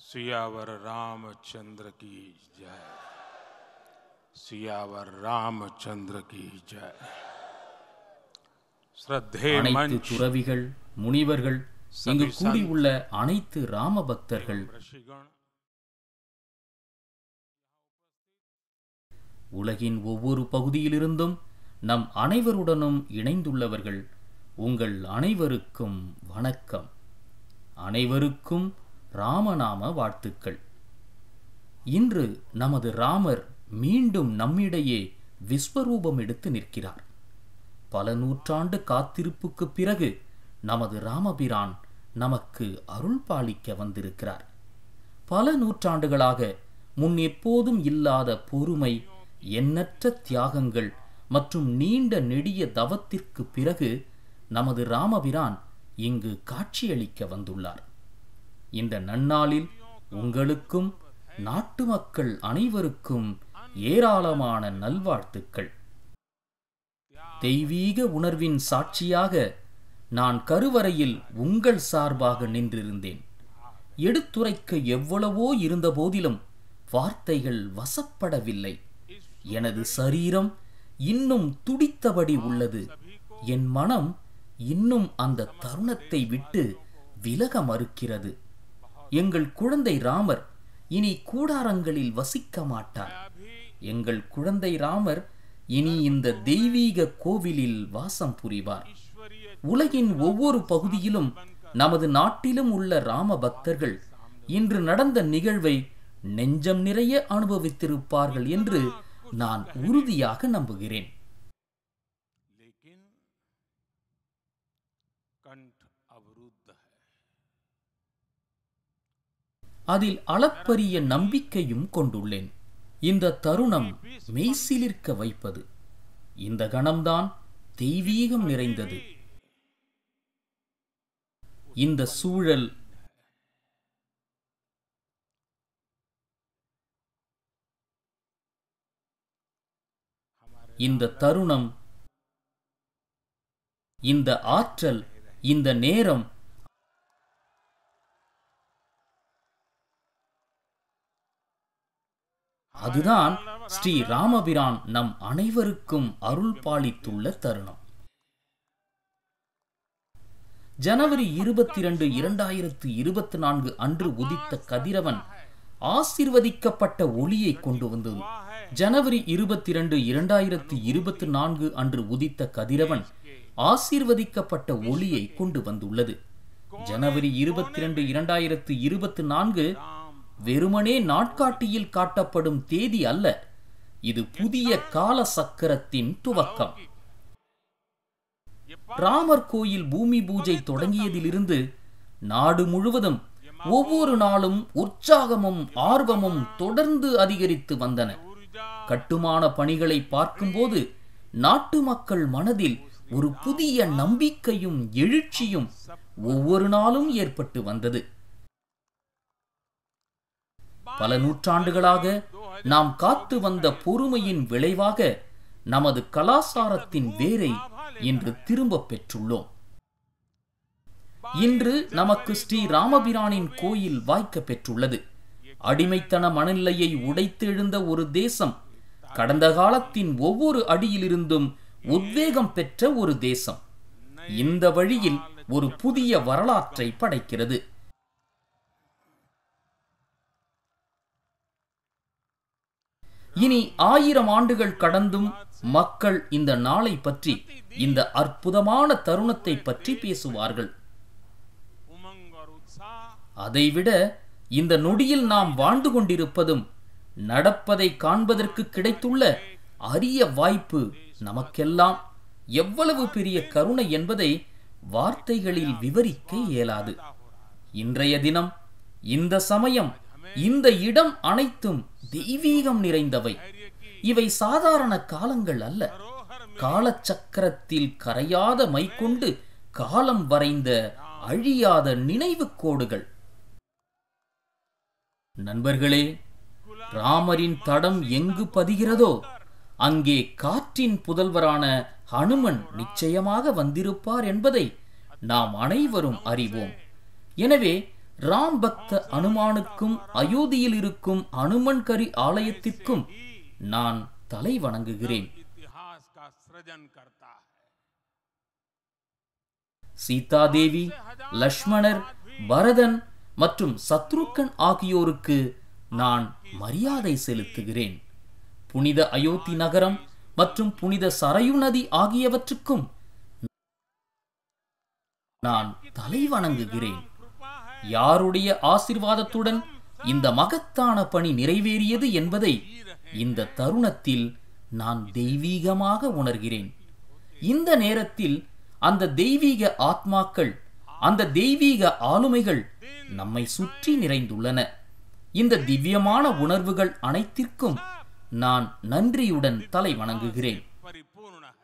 सियावर रामचंद्र की जय सियावर रामचंद्र की जय श्रद्धे அனைத்து मंच துறவிகள் முனிவர்கள் இங்கு கூடியுள்ள அனைத்து ராம பக்தர்கள் ऋषिगण உலகின் ஒவ்வொரு பகுதியிலிருந்தும் நம் அனைவருடனும் இணைந்துள்ளவர்கள் உங்கள் அனைவருக்கும் வணக்கம் அனைவருக்கும் ராமநாம வாழ்த்துக்கள் இன்று நமது ராமர் மீண்டும் நம்மிடையே விஸ்வரூபம் எடுத்து நிற்கிறார் பல நூற்றாண்டு காத்திருப்புக்குப் பிறகு நமது ராமபிரான் நமக்கு அருள் பாலிக்க வந்திருக்கிறார் பல நூற்றாண்டுகளாக முன் எப்போதும் இல்லாத பொறுமை எண்ணற்ற தியாகங்கள் மற்றும் நீண்ட நெடிய தவத்திற்கு பிறகு நமது ராமபிரான் இங்கு காட்சியளிக்க வந்துள்ளார் இந்த நன்னாளில் உங்களுக்கும் நாட்டு மக்கள் அனைவருக்கும் ஏராளமான நல்வாழ்த்துக்கள் தெய்வீக உணர்வின் சாட்சியாக நான் கருவறையில் உங்கள் சார்பாக நின்றிருந்தேன் எடுத்துரைக்க எவ்வளவோ இருந்த போதிலும் வார்த்தைகள் வசப்படவில்லை எனது சரீரம் இன்னும் துடித்தபடி உள்ளது என் மனம் இன்னும் அந்த தருணத்தை விட்டு விலக மறுக்கிறது எங்கள் குழந்தை ராமர் இனி கூடாரங்களில் வசிக்க மாட்டார் எங்கள் குழந்தை ராமர் இனி இந்த தெய்வீக கோவிலில் வாசம் புரிவார் உலகின் ஒவ்வொரு பகுதியிலும் நமது நாட்டிலும் உள்ள ராம பக்தர்கள் இன்று நடந்த நிகழ்வை நெஞ்சம் நிறைய அனுபவித்திருப்பார்கள் என்று நான் உறுதியாக நம்புகிறேன் लेकिन कंठ अवरुद्ध है அதில் அளப்பரிய நம்பிக்கையும் கொண்டுள்ளேன் இந்த தருணம் மெய்சிலிர்க்க வைப்பது இந்த கணம்தான் தெய்வீகம் நிறைந்தது இந்த சூழல் இந்த தருணம் இந்த ஆற்றல் இந்த நேரம் அதுதான் ஸ்ரீ ராமபிரான் நம் அனைவருக்கும் அருள் பாலித்துள்ள தருணம் ஜனவரி இருபத்தி இரண்டு இரண்டாயிரத்து இருபத்தி நான்கு அன்று உதித்த கதிரவன் ஆசிர்வதிக்கப்பட்ட ஒளியை கொண்டு வந்தது ஜனவரி இருபத்தி இரண்டு இரண்டாயிரத்து இருபத்தி நான்கு அன்று உதித்த கதிரவன் ஆசீர்வதிக்கப்பட்ட ஒளியை கொண்டு வந்துள்ளது ஜனவரி இருபத்தி இரண்டு இரண்டாயிரத்து இருபத்தி நான்கு வெறுமனே நாட்காட்டியில் காட்டப்படும் தேதி அல்ல இது புதிய கால சக்கரத்தின் துவக்கம் ராமர் கோயில் பூமி பூஜை தொடங்கியதிலிருந்து நாடு முழுவதும் ஒவ்வொரு நாளும் உற்சாகமும் ஆர்வமும் தொடர்ந்து அதிகரித்து வந்தன கட்டுமான பணிகளை பார்க்கும்போது நாட்டு மக்கள் மனதில் ஒரு புதிய நம்பிக்கையும் எழுச்சியும் ஒவ்வொரு நாளும் ஏற்பட்டு வந்தது பல நூற்றாண்டுகளாக நாம் காத்து வந்த பொறுமையின் விளைவாக நமது கலாசாரத்தின் வேரை இன்று திரும்பப் பெற்றுள்ளோம் இன்று நமக்கு ஸ்ரீ ராமபிரானின் கோயில் வாய்க்க பெற்றுள்ளது அடிமைத்தன மனநிலையை உடைத்தெழுந்த ஒரு தேசம் கடந்த காலத்தின் ஒவ்வொரு அடியிலிருந்தும் உத்வேகம் பெற்ற ஒரு தேசம் இந்த வழியில் ஒரு புதிய வரலாற்றை படைக்கிறது இனி ஆயிரம் ஆண்டுகள் கடந்தும் மக்கள் இந்த நாளை பற்றி இந்த அற்புதமான தருணத்தை பற்றி பேசுவார்கள் उमंग और उत्साह அதைவிட இந்த நொடியில் நாம் வாழ்ந்து கொண்டிருப்பதும் நடப்பதை காண்பதற்கு கிடைத்துள்ள அரிய வாய்ப்பு நமக்கெல்லாம் எவ்வளவு பெரிய கருணை என்பதை வார்த்தைகளில் விவரிக்க இயலாது இன்றைய தினம் இந்த சமயம் இந்த இடம் அனைத்தும் தெய்வீகம் நிறைந்தவை இவை சாதாரண காலங்கள் அல்ல காலச்சக்கரத்தில் கரையாத மைக்கொண்டு காலம் வரைந்த அழியாத நினைவுக் கோடுகள் நண்பர்களே ராமரின் தடம் எங்கு பதிகிறதோ அங்கே காற்றின் புதல்வரான ஹனுமன் நிச்சயமாக வந்திருப்பார் என்பதை நாம் அனைவரும் அறிவோம் எனவே ராம் பக்த அனுமானுக்கும் அயோத்தியில் இருக்கும் அனுமன்கரி ஆலயத்திற்கும் நான் தலை வணங்குகிறேன் इतिहास का सृजन करता है சீதாதேவி லக்ஷ்மணர் பரதன் மற்றும் சத்ருக்கன் ஆகியோருக்கு நான் மரியாதை செலுத்துகிறேன் புனித அயோத்தி நகரம் மற்றும் புனித சரயு நதி ஆகியவற்றுக்கும் நான் தலை வணங்குகிறேன் कृपा है யாருடைய ஆசிர்வாதத்துடன் இந்த மகத்தான பணி நிறைவேறியது என்பதை இந்த தருணத்தில் நான் தெய்வீகமாக உணர்கிறேன் இந்த நேரத்தில் அந்த தெய்வீக ஆத்மாக்கள் அந்த தெய்வீக ஆளுமைகள் நம்மை சுற்றி நிறைந்துள்ளன இந்த திவ்யமான உணர்வுகள் அனைத்திற்கும் நான் நன்றியுடன் தலை வணங்குகிறேன் परिपूर्ण है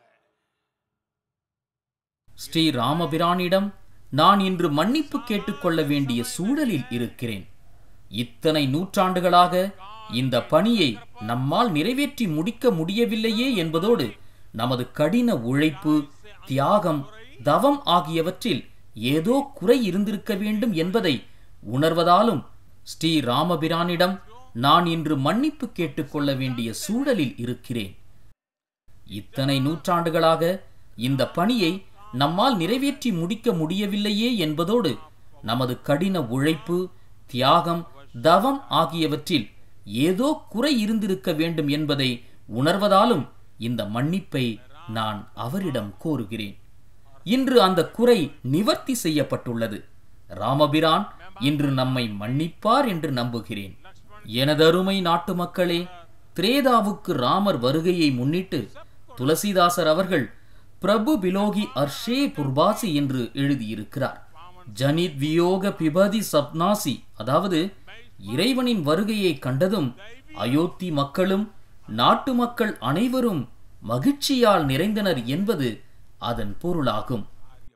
ஸ்ரீ ராமபிரானிடம் நான் இன்று மன்னிப்பு கேட்டுக்கொள்ள வேண்டிய சூழலில் இருக்கிறேன் இத்தனை நூற்றாண்டுகளாக இந்த பணியை நம்மால் நிறைவேற்றி முடிக்க முடியவில்லையே என்பதோடு நமது கடின உழைப்பு தியாகம் தவம் ஆகியவற்றில் ஏதோ குறை இருந்திருக்க வேண்டும் என்பதை உணர்வதாலும் ஸ்ரீ ராமபிரானிடம் நான் இன்று மன்னிப்பு கேட்டுக்கொள்ள வேண்டிய சூழலில் இருக்கிறேன் இத்தனை நூற்றாண்டுகளாக இந்த பணியை நம்மால் நிறைவேற்றி முடிக்க முடியவில்லையே என்பதோடு நமது கடின உழைப்பு தியாகம் தவம் ஆகியவற்றில் ஏதோ குறை இருந்திருக்க வேண்டும் என்பதை உணர்வதாலும் இந்த மன்னிப்பை நான் அவரிடம் கோருகிறேன் இன்று அந்த குறை நிவர்த்தி செய்யப்பட்டுள்ளது ராமபிரான் இன்று நம்மை மன்னிப்பார் என்று நம்புகிறேன் எனதருமை நாட்டு மக்களே திரேதாவுக்கு ராமர் வருகையை முன்னிட்டு துளசிதாசர் அவர்கள் பிரபு பிலோகி அர்ஷே புர்பாசி என்று எழுதியிருக்கிறார் ஜனித் வியோக பிபதி சப்னாசி அதாவது இறைவனின் வருகையை கண்டதும் அயோத்தி மக்களும் நாட்டு மக்கள் அனைவரும் மகிழ்ச்சியால் நிறைந்தனர் என்பது அதன் பொருளாகும்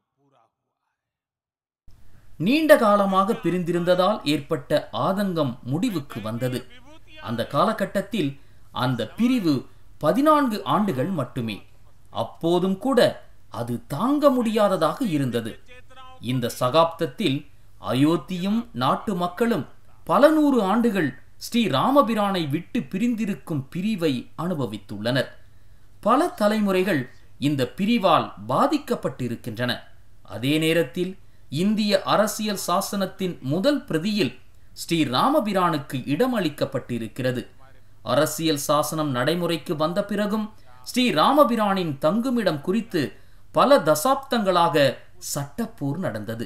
நீண்ட காலமாக பிரிந்திருந்ததால் ஏற்பட்ட ஆதங்கம் முடிவுக்கு வந்தது அந்த காலகட்டத்தில் அந்த பிரிவு பதினான்கு ஆண்டுகள் மட்டுமே அப்போதும் கூட அது தாங்க முடியாததாக இருந்தது இந்த சகாப்தத்தில் அயோத்தியும் நாட்டு மக்களும் பல நூறு ஆண்டுகள் ஸ்ரீ ராமபிரானை விட்டு பிரிந்திருக்கும் பிரிவை அனுபவித்துள்ளனர் பல தலைமுறைகள் இந்த பிரிவால் பாதிக்கப்பட்டிருக்கின்றன அதே நேரத்தில் இந்திய அரசியல் சாசனத்தின் முதல் பிரதியில் ஸ்ரீ ராமபிரானுக்கு இடமளிக்கப்பட்டிருக்கிறது அரசியல் சாசனம் நடைமுறைக்கு வந்த பிறகும் ஸ்ரீ ராமபிரானின் தங்குமிடம் குறித்து பல தசாப்தங்களாக சட்டப்போர் நடந்தது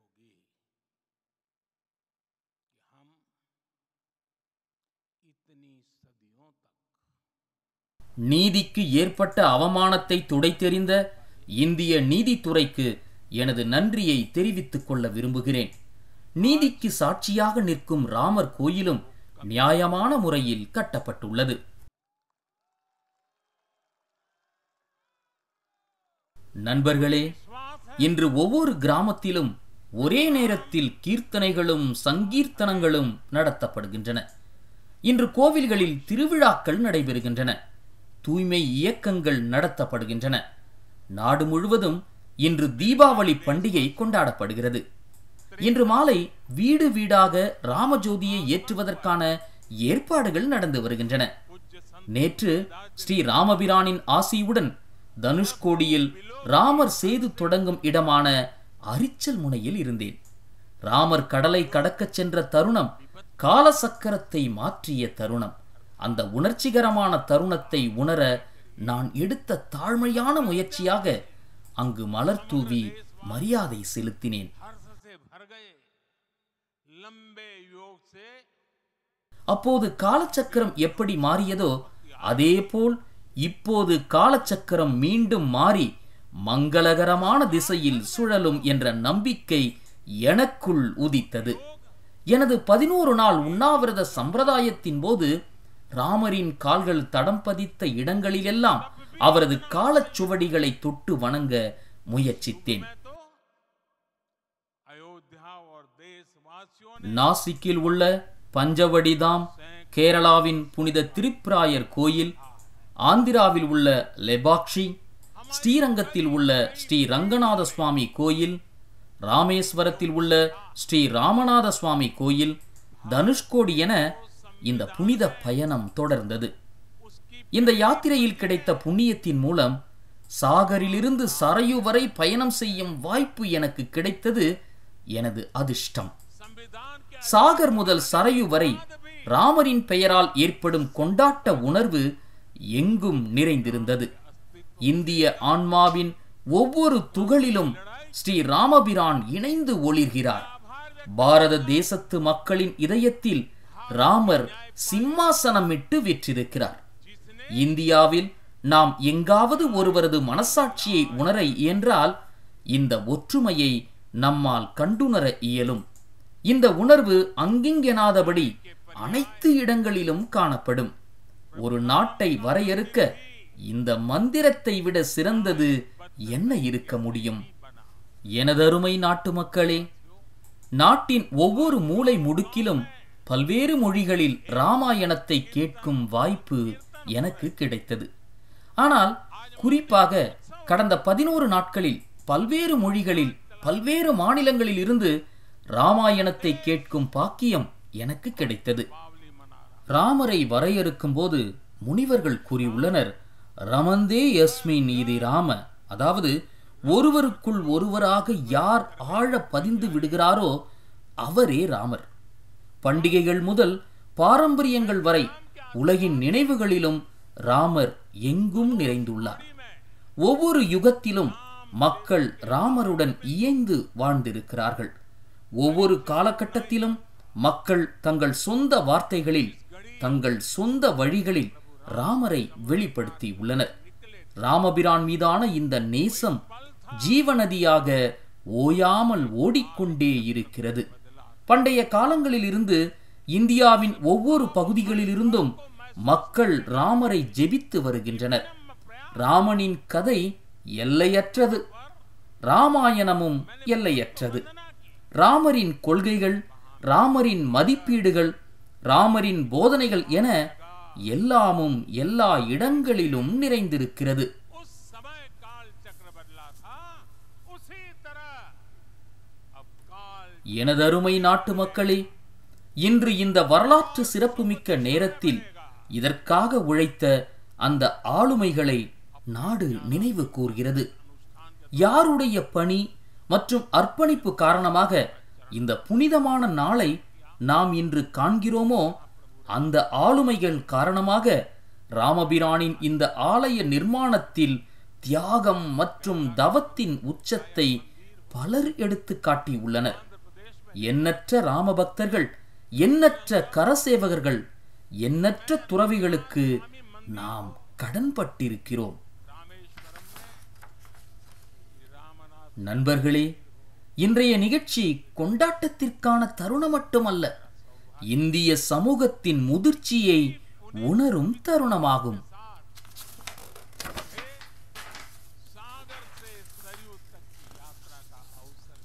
इतनी सदियों तक நீதிக்கு ஏற்பட்ட அவமானத்தை துடைத்தெறிந்த இந்திய நீதித்துறைக்கு எனது நன்றியை தெரிவித்துக் கொள்ள விரும்புகிறேன் நீதிக்கு சாட்சியாக நிற்கும் ராமர் கோயிலும் நியாயமான முறையில் கட்டப்பட்டுள்ளது நண்பர்களே இன்று ஒவ்வொரு கிராமத்திலும் ஒரே நேரத்தில் கீர்த்தனைகளும் சங்கீர்த்தனங்களும் நடத்தப்படுகின்றன இன்று கோவில்களில் திருவிழாக்கள் நடைபெறுகின்றன தூய்மை இயக்கங்கள் நடத்தப்படுகின்றன நாடு முழுவதும் இன்று தீபாவளி பண்டிகை கொண்டாடப்படுகிறது இன்று மாலை வீடு வீடாக ராமஜோதியை ஏற்றுவதற்கான ஏற்பாடுகள் நடந்து வருகின்றன நேற்று ஸ்ரீ ராமபிரானின் ஆசியுடன் தனுஷ்கோடியில் ராமர் சேது தொடங்கும் இடமான அரிச்சல் முனையில் இருந்தேன் ராமர் கடலை கடக்கச் சென்ற தருணம் காலசக்கரத்தை மாற்றிய தருணம் அந்த உணர்ச்சிகரமான தருணத்தை உணர நான் எடுத்த தாழ்மையான முயற்சியாக அங்கு மலர் தூவி மரியாதை செலுத்தினேன் हर्ष से भर गए लंबे योग से அப்போது காலச்சக்கரம் எப்படி மாறியதோ அதேபோல் இப்போது காலச்சக்கரம் மீண்டும் மாறி மங்களகரமான திசையில் சுழலும் என்ற நம்பிக்கை எனக்குள் உதித்தது எனது பதினோரு நாள் உண்ணாவிரத சம்பிரதாயத்தின் போது ராமரின் கால்கள் தடம் பதித்த இடங்களிலெல்லாம் அவரது காலச்சுவடிகளை தொட்டு வணங்க முயற்சித்தேன் मैं तो अयोध्या और देशवासियों ने நாசிக்கில் உள்ள பஞ்சவடிதாம் கேரளாவின் புனித திருப்பிராயர் கோயில் ஆந்திராவில் உள்ள லெபாக்ஷி ஸ்ரீரங்கத்தில் உள்ள ஸ்ரீ ரங்கநாத சுவாமி கோயில் ராமேஸ்வரத்தில் உள்ள ஸ்ரீ ராமநாத சுவாமி கோயில் தனுஷ்கோடி என இந்த புனித பயணம் தொடர்ந்தது இந்த யாத்திரையில் கிடைத்த புண்ணியத்தின் மூலம் சாகரிலிருந்து சரையு வரை பயணம் செய்யும் வாய்ப்பு எனக்கு கிடைத்தது எனது அதிர்ஷ்டம் संविधान के சாகர் முதல் சரையு வரை ராமரின் பெயரால் ஏற்படும் கொண்டாட்ட உணர்வு எங்கும் நிறைந்திருந்தது இந்திய ஆன்மாவின் ஒவ்வொரு துகளிலும் ஸ்ரீ ராமபிரான் இணைந்து ஒளிர்கிறார் பாரத தேசத்து மக்களின் இதயத்தில் ராமர் சிம்மாசனமிட்டு வெற்றிருக்கிறார் இந்தியாவில் நாம் எங்காவது ஒருவரது மனசாட்சியை உணர இயன்றால் இந்த ஒற்றுமையை நம்மால் கண்டுணர இயலும் இந்த உணர்வு அங்கிங்கெனாதபடி அனைத்து இடங்களிலும் காணப்படும் ஒரு நாட்டை வரையறுக்க இந்த மந்திரத்தை விட சிறந்தது என்ன இருக்க முடியும் எனதருமை நாட்டு மக்களே நாட்டின் ஒவ்வொரு மூலை முடுக்கிலும் பல்வேறு மொழிகளில் ராமாயணத்தை கேட்கும் வாய்ப்பு எனக்கு கிடைத்தது ஆனால் குறிப்பாக கடந்த பதினோரு நாட்களில் பல்வேறு மொழிகளில் பல்வேறு மாநிலங்களில் இருந்து ராமாயணத்தை கேட்கும் பாக்கியம் எனக்கு கிடைத்தது ராமரை வரையறுக்கும் போது முனிவர்கள் கூறியுள்ளனர் ரமந்தே யஸ்மின் இது ராம அதாவது ஒருவருக்குள் ஒருவராக யார் ஆழ பதிந்து விடுகிறாரோ அவரே ராமர் பண்டிகைகள் முதல் பாரம்பரியங்கள் வரை உலகின் நினைவுகளிலும் ராமர் எங்கும் நிறைந்துள்ளார் ஒவ்வொரு யுகத்திலும் மக்கள் ராமருடன் இயைந்து வாழ்ந்திருக்கிறார்கள் ஒவ்வொரு காலகட்டத்திலும் மக்கள் தங்கள் சொந்த வார்த்தைகளில் தங்கள் சொந்த வழிகளில் ராமரை வெளிப்படுத்தி உள்ளனர் ராமபிரான் மீதான இந்த நேசம் ஜீவநதியாக ஓயாமல் ஓடிக்கொண்டே இருக்கிறது பண்டைய காலங்களில் இருந்து இந்தியாவின் ஒவ்வொரு பகுதிகளிலிருந்தும் மக்கள் ராமரை ஜெபித்து வருகின்றனர் ராமனின் கதை எல்லையற்றது ராமாயணமும் எல்லையற்றது ராமரின் கொள்கைகள் ராமரின் மதிப்பீடுகள் ராமரின் போதனைகள் என எல்லாமும் எல்லா இடங்களிலும் நிறைந்திருக்கிறது उस समय काल चक्र बदला था उसी तरह अब काल எனதருமை நாட்டு மக்களே இன்று இந்த வரலாற்று சிறப்புமிக்க நேரத்தில் இதற்காக உழைத்த அந்த ஆளுமைகளை நாடு நினைவு கூர்கிறது யாருடைய பணி மற்றும் அர்ப்பணிப்பு காரணமாக இந்த புனிதமான நாளை நாம் இன்று காண்கிறோமோ அந்த ஆளுமைகள் காரணமாக ராமபிரானின் இந்த ஆலய நிர்மாணத்தில் தியாகம் மற்றும் தவத்தின் உச்சத்தை பலர் எடுத்து காட்டியுள்ளனர் எண்ணற்ற ராமபக்தர்கள் எண்ணற்ற கரசேவகர்கள் எண்ணற்ற துறவிகளுக்கு நாம் கடன்பட்டிருக்கிறோம் நண்பர்களே இன்றைய நிகழ்ச்சி கொண்டாட்டத்திற்கான தருணம் மட்டுமல்ல இந்திய சமூகத்தின் முதிர்ச்சியை உணரும் தருணமாகும் सागर से सरयू तक की यात्रा का अवसर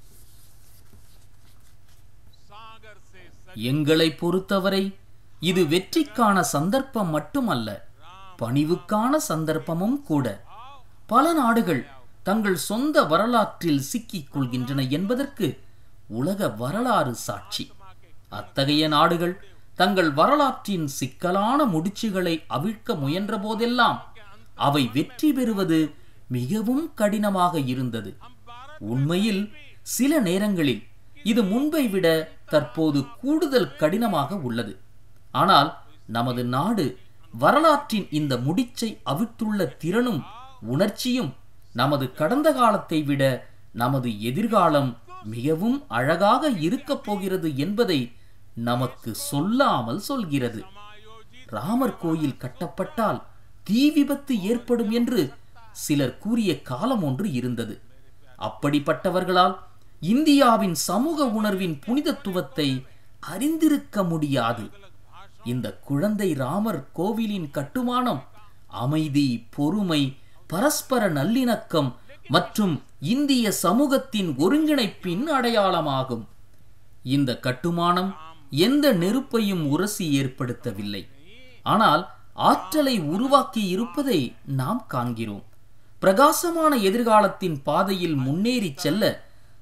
सागर से सरयू எங்களை பொறுத்தவரை இது வெற்றிக்கான சந்தர்ப்பம் மட்டுமல்ல பணிவுக்கான சந்தர்ப்பமும் கூட பல நாடுகள் தங்கள் சொந்த வரலாற்றில் சிக்கிக் கொள்கின்றன என்பதற்கு உலக வரலாறு சாட்சி அத்தகைய நாடுகள் தங்கள் வரலாற்றின் சிக்கலான முடிச்சுகளை அவிழ்க்க முயன்ற போதெல்லாம் அவை வெற்றி பெறுவது மிகவும் கடினமாக இருந்தது உண்மையில் சில நேரங்களில் இது முன்பை விட தற்போது கூடுதல் கடினமாக உள்ளது ஆனால் நமது நாடு வரலாற்றின் இந்த முடிச்சை அவிழ்த்துள்ள திறனும் உணர்ச்சியும் நமது கடந்த காலத்தை விட நமது எதிர்காலம் மிகவும் அழகாக இருக்கப் போகிறது என்பதை நமக்கு சொல்லாமல் சொல்கிறது ராமர் கோயில் கட்டப்பட்டால் தீ விபத்து ஏற்படும் என்று சிலர் கூறிய காலம் ஒன்று இருந்தது அப்படிப்பட்டவர்களால் இந்தியாவின் சமூக உணர்வின் புனிதத்துவத்தை அறிந்திருக்க முடியாது இந்த குழந்தை ராமர் கோவிலின் கட்டுமானம் அமைதி பொறுமை பரஸ்பர நல்லிணக்கம் மற்றும் இந்திய சமூகத்தின் ஒருங்கிணைப்பின் அடையாளமாகும் இந்த கட்டுமானம் எந்த நெருப்பையும் உரசி ஏற்படுத்தவில்லை ஆனால் ஆற்றலை உருவாக்கி இருப்பதை நாம் காண்கிறோம் பிரகாசமான எதிர்காலத்தின் பாதையில் முன்னேறி செல்ல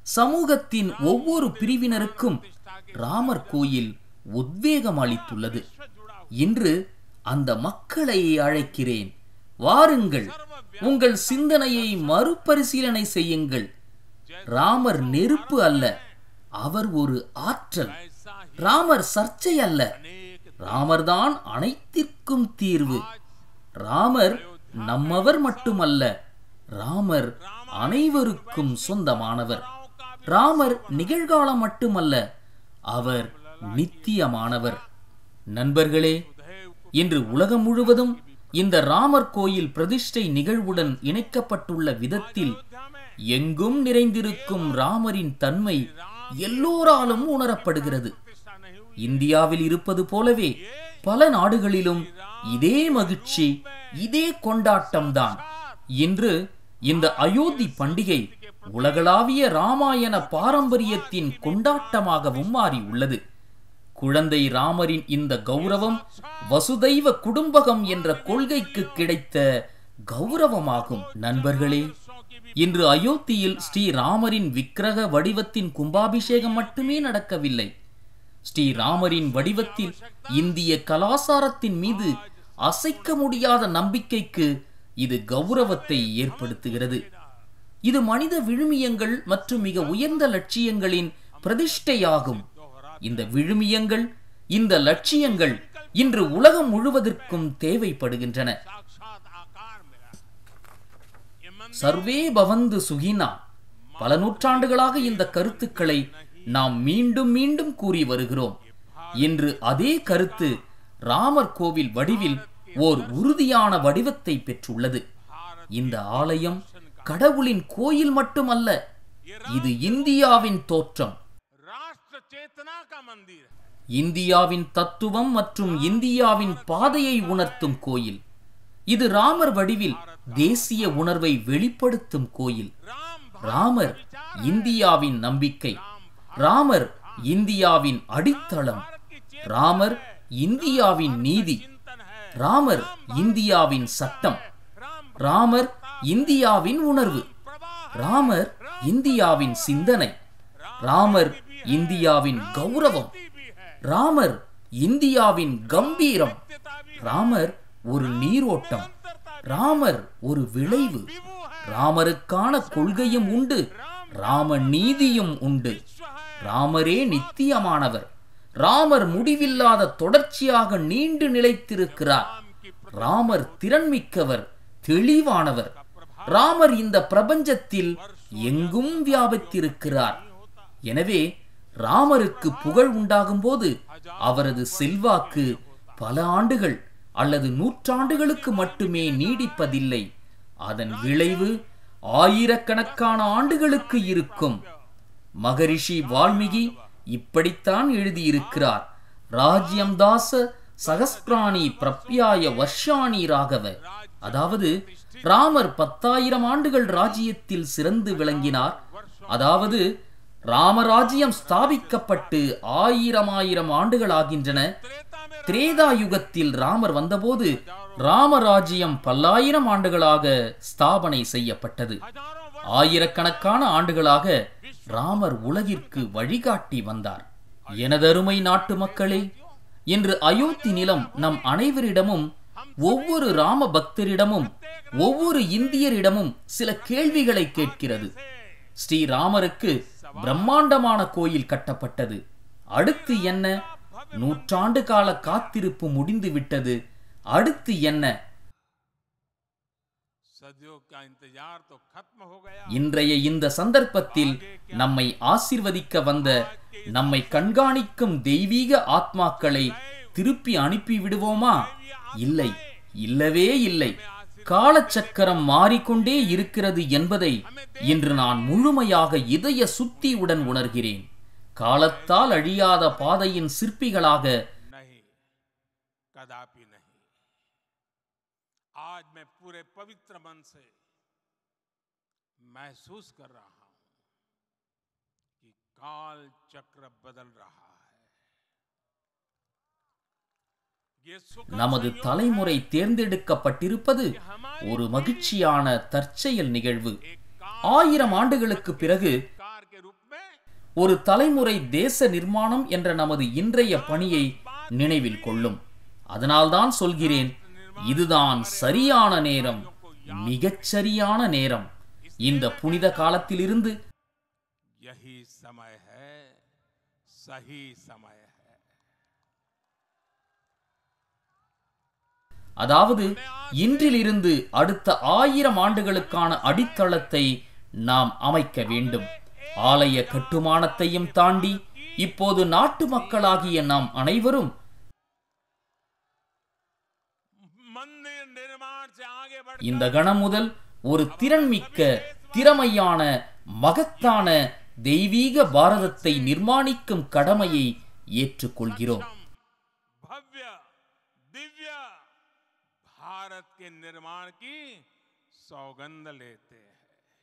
சமூகத்தின் ஒவ்வொரு பிரிவினருக்கும் ராமர் கோயில் உத்வேகம் அளித்துள்ளது இன்று அந்த மக்களை அழைக்கிறேன் வாருங்கள் உங்கள் சிந்தனையை மறுபரிசீலனை செய்யுங்கள் ராமர் நெருப்பு அல்ல அவர் ஒரு ஆற்றல் ऐसा ही ராமர் சர்ச்சை அல்ல अनेक ராமர்தான் அனைத்திற்கும் தீர்வு ராமர் நம்மவர் மட்டுமல்ல ராமர் அனைவருக்கும் சொந்தமானவர் ராமர் நிகழ்காலம் மட்டுமல்ல அவர் நித்தியமானவர் நண்பர்களே இன்று உலகம் முழுவதும் இந்த ராமர் கோயில் பிரதிஷ்டை நிகழ்வுடன் இணைக்கப்பட்டுள்ள விதத்தில் अयोध्या में எங்கும் நிறைந்திருக்கும் ராமரின் தன்மை எல்லோராலும் உணரப்படுகிறது प्रतिष्ठा नहीं हुई இந்தியாவில் இருப்பது போலவே பல நாடுகளிலும் இதே மகிழ்ச்சி இதே கொண்டாட்டம்தான் இன்று இந்த அயோத்தி பண்டிகை உலகளாவிய ராமாயண பாரம்பரியத்தின் கொண்டாட்டமாகவும் மாறியுள்ளது குழந்தை ராமரின் இந்த கௌரவம் வசுதைவ குடும்பகம் என்ற கொள்கைக்கு கிடைத்த கௌரவமாகும் நண்பர்களே இன்று அயோத்தியில் ஸ்ரீ ராமரின் விக்கிரக வடிவத்தின் கும்பாபிஷேகம் மட்டுமே நடக்கவில்லை ஸ்ரீ ராமரின் வடிவத்தில் இந்திய கலாசாரத்தின் மீது அசைக்க முடியாத நம்பிக்கைக்கு இது கௌரவத்தை ஏற்படுத்துகிறது இது மனித விழுமியங்கள் மற்றும் மிக உயர்ந்த லட்சியங்களின் பிரதிஷ்டையாகும் இந்த விழுமியங்கள் இந்த லட்சியங்கள் இன்று உலகம் முழுவதற்கும் தேவைப்படுகின்றன साक्षात आकार मेरा ये मंदिर சர்வே பவந்து சுகினா பல நூற்றாண்டுகளாக இந்த கருத்துக்களை நாம் மீண்டும் மீண்டும் கூறி வருகிறோம் இன்று அதே கருத்து ராமர் கோவில் வடிவில் ஓர் உறுதியான வடிவத்தை பெற்றுள்ளது இந்த ஆலயம் கடவுளின் கோயில் மட்டுமல்ல இது இந்தியாவின் தோற்றம் राष्ट्र चेतना का मंदिर है இந்தியாவின் தத்துவம் மற்றும் இந்தியாவின் பாதையை உணர்த்தும் கோயில் இது ராமர் வடிவில் தேசிய உணர்வை வெளிப்படுத்தும் கோயில் राम ராமர் இந்தியாவின் நம்பிக்கை ராமர் இந்தியாவின் அடித்தளம் ராமர் இந்தியாவின் நீதி चिंतन है ராமர் இந்தியாவின் சட்டம் राम ராமர் இந்தியாவின் உணர்வு प्रवाह ராமர் இந்தியாவின் சிந்தனை ராமர் இந்தியாவின் கௌரவம் भी है ராமர் இந்தியாவின் கம்பீரம் सत्यता भी ராமர் ஒரு நீரோட்டம் ராமர் ஒரு விளைவு विभु है ராமருக்கான கொள்கையும் உண்டு ராம நீதியும் உண்டு विश्व है ராமரே நித்தியமானவர் ராமர் முடிவில்லாத தொடர்ச்சியாக நீண்டு நிலைத்திருக்கிறார் ராமர் திறன்மிக்கவர் தெளிவானவர் ராமர் இந்த பிரபஞ்சத்தில் எங்கும் வியாபித்திருக்கிறார் எனவே ராமருக்கு புகழ் உண்டாகும் போது அவரது செல்வாக்கு பல ஆண்டுகள் அல்லது நூற்றாண்டுகளுக்கு மட்டுமே நீடிப்பதில்லை அதன் விளைவு ஆயிரக்கணக்கான ஆண்டுகளுக்கு இருக்கும் மகரிஷி வால்மீகி இப்படித்தான் எழுதியிருக்கிறார் ராஜ்யம் தாச சகஸ்பிராணி பிரப்யாய வர்ஷாணி ராகவ அதாவது ராமர் பத்தாயிரம் ஆண்டுகள் ராஜ்யத்தில் சிறந்து விளங்கினார் அதாவது ராமராஜ்யம் ஸ்தாபிக்கப்பட்டு ஆயிரம் ஆயிரம் ஆண்டுகள் ஆகின்றன त्रेता में திரேதா யுகத்தில் ராமர் வந்தபோது ராமராஜ்யம் பல்லாயிரம் ஆண்டுகளாக ஸ்தாபனை செய்யப்பட்டது हजारों वर्ष ஆயிரக்கணக்கான ஆண்டுகளாக ராமர் உலகிற்கு வழிகாட்டி வந்தார் எனதருமை நாட்டு மக்களே இன்று அயோத்தி நிலம் நம் அனைவரிடமும் ஒவ்வொரு ராம பக்தரிடமும் ஒவ்வொரு இந்தியரிடமும் சில கேள்விகளை கேட்கிறது ஸ்ரீராமருக்கு பிரம்மாண்டமான கோயில் கட்டப்பட்டது அடுத்து என்ன நூற்றாண்டு கால காத்திருப்பு முடிந்து விட்டது அடுத்து என்ன सदियों का इंतजार तो खत्म हो गया இன்றைய இந்த சந்தர்ப்பத்தில் நம்மை ஆசிர்வதிக்க வந்த நம்மை கண்காணிக்கும் தெய்வீக ஆத்மாக்களை திருப்பி அனுப்பி விடுவோமா இல்லை இல்லவே இல்லை காலச்சக்கரம் மாறிக்கொண்டே இருக்கிறது என்பதை இன்று நான் முழுமையாக இதய சுத்தியுடன் உணர்கிறேன் காலத்தால் அழியாத பாதையின் சிற்பிகளாக नहीं कदापि नहीं आज मैं पूरे पवित्र मन से महसूस कर रहा हूं कि काल चक्र बदल रहा है ये सुख நமது தலைமுறை தேர்ந்தெடுக்கப்பட்டிருப்பது ஒரு மகிழ்ச்சியான தற்செயல் நிகழ்வு ஆயிரம் ஆண்டுகளுக்கு பிறகு कार के रूप ஒரு தலைமுறை தேச நிர்மாணம் என்ற நமது இன்றைய பணியை நினைவில் கொள்ளும் அதனால்தான் சொல்கிறேன் இதுதான் சரியான நேரம் மிகச் சரியான நேரம் இந்த புனித காலத்திலிருந்து यही समय है सही समय है அதாவது இன்றிலிருந்து அடுத்த ஆயிரம் ஆண்டுகளுக்கான அடித்தளத்தை நாம் அமைக்க வேண்டும் ஆலய கட்டுமானத்தையும் தாண்டி இப்போது நாட்டு மக்களாகிய நாம் அனைவரும் मंदिर निर्माण से आगे बढ़ இந்த கணம் முதல் ஒரு திறன்மிக்க திறமையான மகத்தான தெய்வீக பாரதத்தை நிர்மாணிக்கும் கடமையை ஏற்றுக்கொள்கிறோம் भव्य दिव्य भारत के निर्माण की सौगंध लेते हैं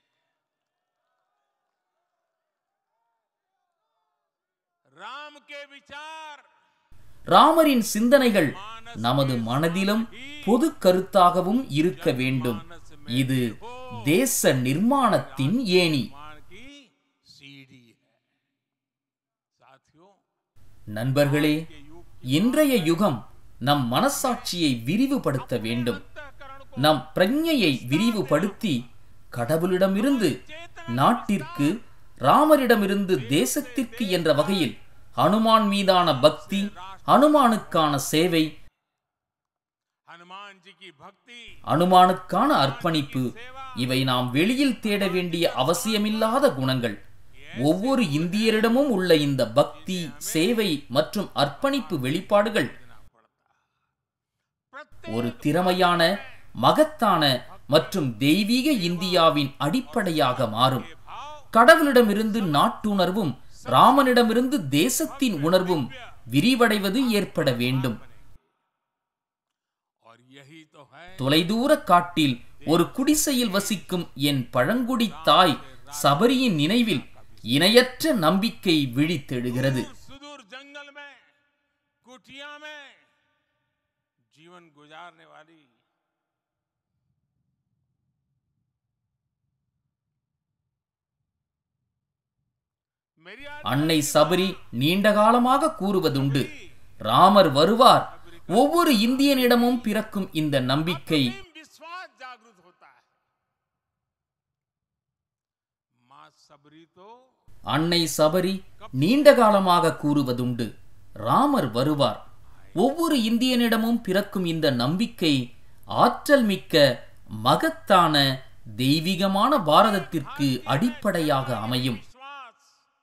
राम के विचार ராமரின் சிந்தனைகள் நமது மனதிலும் பொது கருத்தாகவும் இருக்க வேண்டும் இது தேச நிர்மாணத்தின் ஏணி निर्माण की सीढ़ी है साथियों நண்பர்களே இன்றைய யுகம் நம் மனசாட்சியை விரிவுபடுத்த வேண்டும் अंतःकरण நம் பிரඥையை விரிவுபடுத்தி கடவுளிடமிருந்து நாட்டிற்கு ராமரிடமிருந்து தேசத்திற்கு என்ற வகையில் ஹனுமான் மீதான பக்தி ஹனுமானுக்கான சேவை हनुमान जी की भक्ति அனுமானுக்கான அர்ப்பணிப்பு இவை நாம் வெளியில் தேட வேண்டிய அவசியமில்லாத குணங்கள் ஒவ்வொரு இந்தியரிடமும் உள்ள இந்த பக்தி சேவை மற்றும் அர்ப்பணிப்பு வெளிப்பாடுகள் प्रत्येक ஒரு திறமையான மகத்தான மற்றும் தெய்வீக இந்தியாவின் அடிப்படையாக மாறும் கடவுளிடமிருந்து நாட்டுணர்வும் ராமனிடமிருந்து தேசத்தின் உணர்வும் விரிவடைவது ஏற்பட வேண்டும் और यही तो है தொலைதூர காட்டில் ஒரு குடிசையில் வசிக்கும் என் பழங்குடி தாய் சபரியின் நினைவில் இணையற்ற நம்பிக்கை விழித்தெழுகிறது सुदूर जंगल में कुटिया में जीवन गुजारने वाली मेरी आज அன்னை சபரி நீண்ட காலமாக கூறுவதுண்டு ராமர் வருவார் ஒவ்வொரு இந்தியனிடமும் பிறக்கும் இந்த நம்பிக்கை असीम विश्वास जागृत होता है मां सबरी तो அன்னை சபரி நீண்ட காலமாக கூறுவதுண்டு ராமர் வருவார் ஒவ்வொரு இந்தியனிடமும் பிறக்கும் இந்த நம்பிக்கை ஆற்றல் மிக்க மகத்தான தெய்வீகமான பாரதத்திற்கு அடிப்படையாக அமையும் विश्वास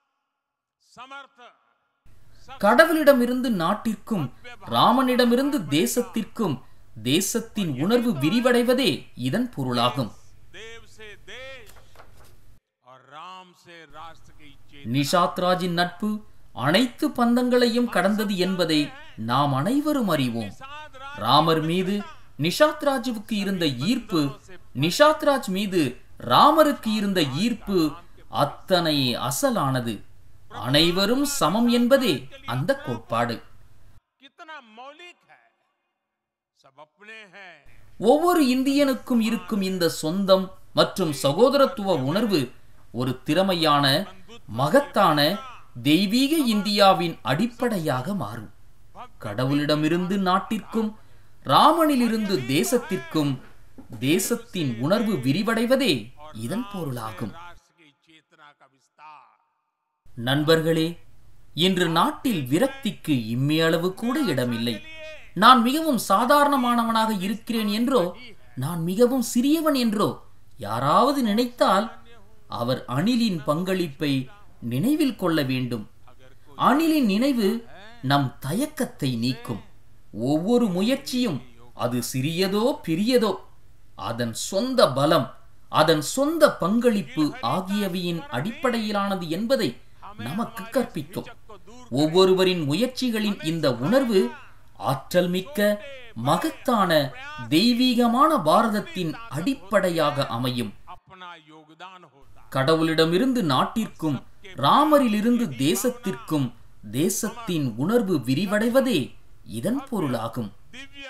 समर्थ கடவுளிடமிருந்து நாட்டிற்கும் ராமனிடமிருந்து தேசத்திற்கும் தேசத்தின் உணர்வு விரிவடைவதே இதன் பொருளாகும் देव से देश और राम से राष्ट्र की चेतना நிஷாத் ராஜின் நட்பு அனைத்து பந்தங்களையும் கடந்தது என்பதை நாம் அனைவரும் அறிவோம் साथ राज ராமர் மீது நிஷாத் ராஜுவுக்கு இருந்த ஈர்ப்பு நிஷாத் ராஜ் மீது ராமருக்கு இருந்த ஈர்ப்பு அத்தனை அசலானது அனைவரும் சமம் என்பதே அந்த கோட்பாடு कितना मौलिक है सब अपने हैं ஒவ்வொரு இந்தியனுக்கும் இருக்கும் இந்த சொந்தம் மற்றும் சகோதரத்துவ உணர்வு ஒரு திறமையான மகத்தான தெய்வீக இந்தியாவின் அடிப்படையாக மாறும் கடவுளிடமிருந்து நாட்டிற்கும் ராமனிலிருந்து தேசத்திற்கும் தேசத்தின் உணர்வு விரிவடைவதே இதன் பொருளாகும் राष्ट्र की चेतना का विस्तार நண்பர்களே இன்று நாட்டில் விரக்திக்கு இம்மியளவு கூட இடமில்லை நான் மிகவும் சாதாரணமானவனாக இருக்கிறேன் என்றோ நான் மிகவும் சிறியவன் என்றோ யாராவது நினைத்தால் அவர் அணிலின் பங்களிப்பை நினைவில் கொள்ள வேண்டும் அணிலின் நினைவு நம் தயக்கத்தை நீக்கும் ஒவ்வொரு முயற்சியும் அது சிறியதோ பெரியதோ அதன் சொந்த பலம் அதன் சொந்த பங்களிப்பு ஆகியவையின் அடிப்படையிலானது என்பதை நமக்கு கற்பிக்கும் ஒவ்வொருவரின் முயற்சிகளின் இந்த உணர்வு ஆற்றல் மிக்க மகத்தான தெய்வீகமான பாரதத்தின் அடிப்படையாக அமையும் अपना योगदान होता கடவுளிடமிருந்து நாட்டிற்கும் ராமரிலிருந்து தேசத்திற்கும் தேசத்தின் உணர்வு விரிவடைவதே இதன் பொருளாகும் दिव्य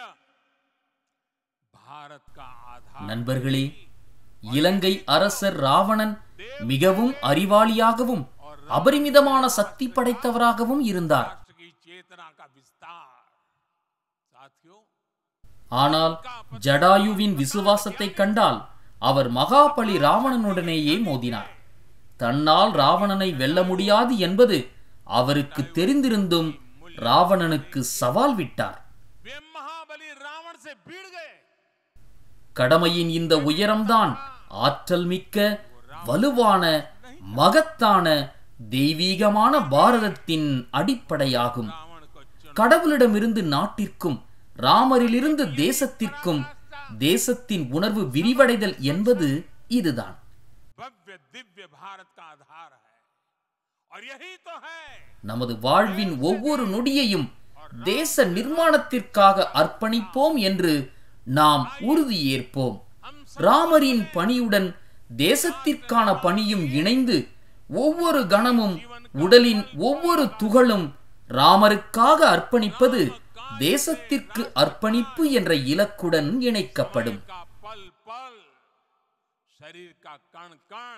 भारत का आधार நண்பர்களே இலங்கை அரசர் ராவணன் மிகவும் அறிவாளியாகவும் அபரிமிதமான சக்தி படைத்தவராகவும் இருந்தார் राष्ट्र की चेतना का विस्तार साथियों ஆனால் ஜடாயுவின் விசுவாசத்தை கண்டால் அவர் மகாபலி ராவணனுடனேயே மோதினார் தன்னால் ராவணனை வெல்ல முடியாது என்பது அவருக்கு தெரிந்திருந்தும் ராவணனுக்கு சவால் விட்டார் वे महाबली रावण से भिड़ गए கடமையின் இந்த உயரம்தான் ஆற்றல் மிக்க வலுவான மகத்தான தெய்வீகமான பாரதத்தின் அடிப்படையாகும் रावण को चुन கடவுளிடமிருந்து நாட்டிற்கும் ராமரிலிருந்து தேசத்திற்கும் தேசத்தின் உணர்வு விரிவடைதல் என்பது இதுதான் भव्य दिव्य भारत का आधार है और यही तो है நமது வாழ்வின் ஒவ்வொரு நொடியையும் தேச நிர்மாணத்திற்காக அர்ப்பணிப்போம் என்று நாம் உறுதியேற்போம் ராமரின் பணியுடன் தேசத்திற்கான பணியும் இணைந்து ஒவ்வொரு கணமும் உடலின் ஒவ்வொரு துகளும் ராமருக்காக அர்ப்பணிப்பது தேசத்திற்கு அர்ப்பணிப்பு என்ற இலக்குடன் இணைக்கப்படும் का पल पल शरीर का कण कण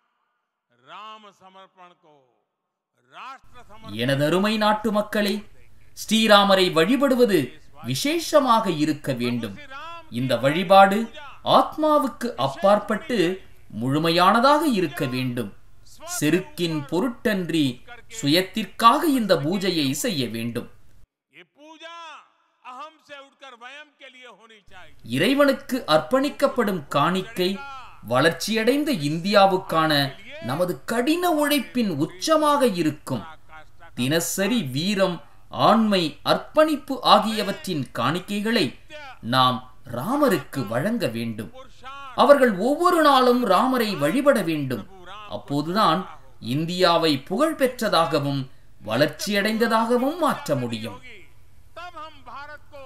राम समर्पण को राष्ट्र समर्पण எனதருமை நாட்டு மக்களே ஸ்ரீராமரை வழிபடுவது விசேஷமாக இருக்க வேண்டும் இந்த வழிபாடு ஆத்மாவுக்கு அப்பாற்பட்டு முழுமையானதாக இருக்க வேண்டும் செருக்கின் பொருட்டன்றி சுயத்திற்காக இந்த பூஜையை செய்ய வேண்டும் ये पूजा अहम से उठकर वयम के लिए होनी चाहिए இறைவனுக்கு அர்ப்பணிக்கப்படும் காணிக்கை வளர்ச்சியடைந்த இந்தியாவுக்கான நமது கடின உழைப்பின் உச்சமாக இருக்கும் काष्ठा தினசரி வீரம் ஆண்மை அர்ப்பணிப்பு ஆகியவற்றின் காணிக்கைகளை நாம் ராமருக்கு வழங்க வேண்டும் पुरुषार्थ அவர்கள் ஒவ்வொரு நாளும் ராமரை வழிபட வேண்டும் அப்போதுதான் இந்தியாவை புகழ்பெற்றதாகவும் வளர்ச்சியடைந்ததாகவும் மாற்ற முடியும் होगी तब हम भारत को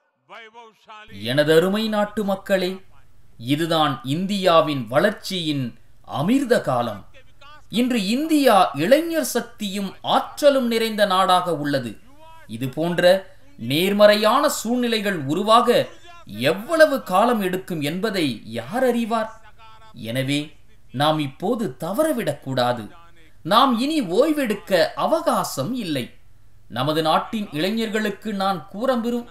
वैभवशाली எனது அருமை நாட்டு மக்களே இதுதான் இந்தியாவின் வளர்ச்சியின் அமிர்த காலம் இன்று இந்தியா இளைஞர் சக்தியும் ஆற்றலும் நிறைந்த நாடாக உள்ளது இது போன்ற நேர்மறையான சூழ்நிலைகள் உருவாக எவ்வளவு காலம் எடுக்கும் என்பதை யார் அறிவார் எனவே நாம் இப்போது தவறவிடக்கூடாது நாம் இனி ஓய்வெடுக்க அவகாசம் இல்லை நமது நாட்டின் இளைஞர்களுக்கு நான் கூற விரும்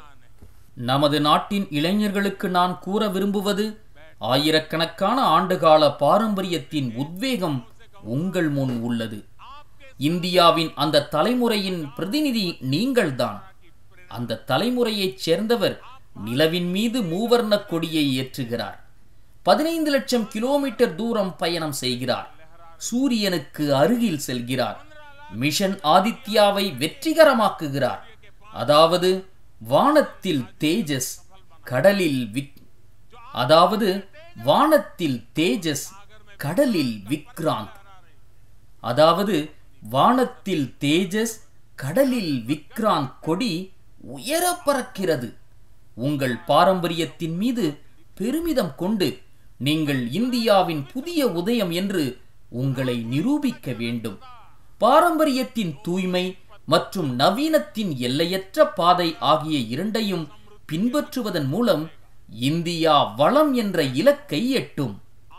நமது நாட்டின் இளைஞர்களுக்கு நான் கூற விரும்புவது ஆயிரக்கணக்கான ஆண்டுகால பாரம்பரியத்தின் உத்வேகம் உங்கள் முன் உள்ளது இந்தியாவின் அந்த தலைமுறையின் பிரதிநிதி நீங்கள்தான் அந்த தலைமுறையைச் சேர்ந்தவர் நிலவின் மீது மூவர்ண கொடியை ஏற்றுகிறார் பதினைந்து லட்சம் கிலோமீட்டர் தூரம் பயணம் செய்கிறார் சூரியனுக்கு அருகில் செல்கிறார் மிஷன் ஆதித்யாவை வெற்றிகரமாக்குகிறார் அதாவது வானத்தில் தேஜஸ் கடலில் விக் அதாவது வானத்தில் தேஜஸ் கடலில் விக்ராந்த் அதாவது வானத்தில் தேஜஸ் கடலில் விக்ராந்த் கொடி உயர பறக்கிறது உங்கள் பாரம்பரியத்தின் மீது பெருமிதம் கொண்டு நீங்கள் இந்தியாவின் புதிய உதயம் என்று உங்களை நிரூபிக்க வேண்டும் பாரம்பரியத்தின் தூய்மை மற்றும் நவீனத்தின் எல்லையற்ற பாதை ஆகிய இரண்டையும் பின்பற்றுவதன் மூலம் இந்தியா வளம் என்ற இலக்கை எட்டும்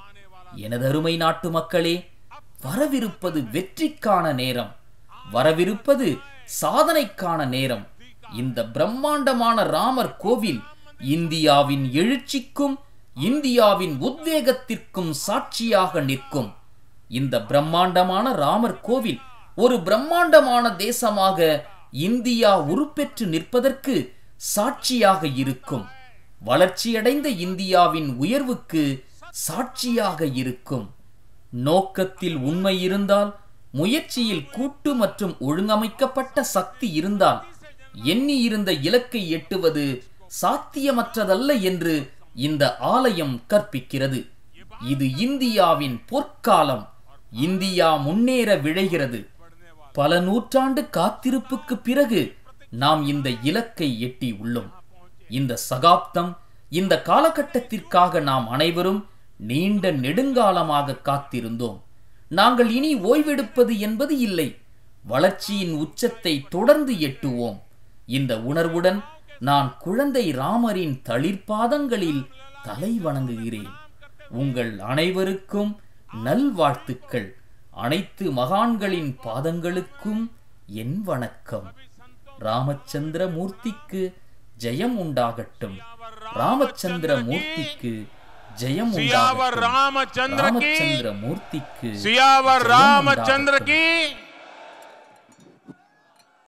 எனதருமை நாட்டு மக்களே வரவிருப்பது வெற்றிக்கான நேரம் வரவிருப்பது சாதனைக்கான நேரம் இந்த பிரம்மாண்டமான ராமர் கோவில் இந்தியாவின் எழுச்சிக்கும் இந்தியாவின் உத்வேகத்திற்கும் சாட்சியாக நிற்கும் இந்த பிரம்மாண்டமான ராமர் கோவில் ஒரு பிரம்மாண்டமான தேசமாக இந்தியா உருப்பெற்று நிற்பதற்கு சாட்சியாக இருக்கும் வளர்ச்சியடைந்த இந்தியாவின் உயர்வுக்கு சாட்சியாக இருக்கும் நோக்கத்தில் உண்மை இருந்தால் முயற்சியில் கூட்டு மற்றும் ஒழுங்கமைக்கப்பட்ட சக்தி இருந்தால் எண்ணி இருந்த இலக்கை எட்டுவது சாத்தியமற்றதல்ல என்று இந்த ஆலயம் கற்பிக்கிறது இது இந்தியாவின் பொற்காலம் இந்தியா முன்னேற விழைகிறது பல நூற்றாண்டு காத்திருப்புக்கு பிறகு நாம் இந்த இலக்கை எட்டி உள்ளோம் இந்த சகாப்தம் இந்த காலகட்டத்திற்காக நாம் அனைவரும் நீண்ட நெடுங்காலமாக காத்திருந்தோம் நாங்கள் இனி ஓய்வெடுப்பது என்பது இல்லை வளர்ச்சியின் உச்சத்தை தொடர்ந்து எட்டுவோம் இந்த உணர்வுடன் நான் குழந்தை ராமரின் தளிர்பாதங்களில் தலை வணங்குகிறேன் உங்கள் அனைவருக்கும் நல்வாழ்த்துக்கள் அனைத்து மகான்களின் பாதங்களுக்கும் என் வணக்கம் ராமச்சந்திர மூர்த்திக்கு ஜெயம் உண்டாகட்டும் ராமச்சந்திர மூர்த்திக்கு ஜெயம் सियावर உண்டாகட்டும் रामचंद्र की ராமச்சந்திர மூர்த்திக்கு सियावर ஜெயம் रामचंद्र உண்டாகட்டும். की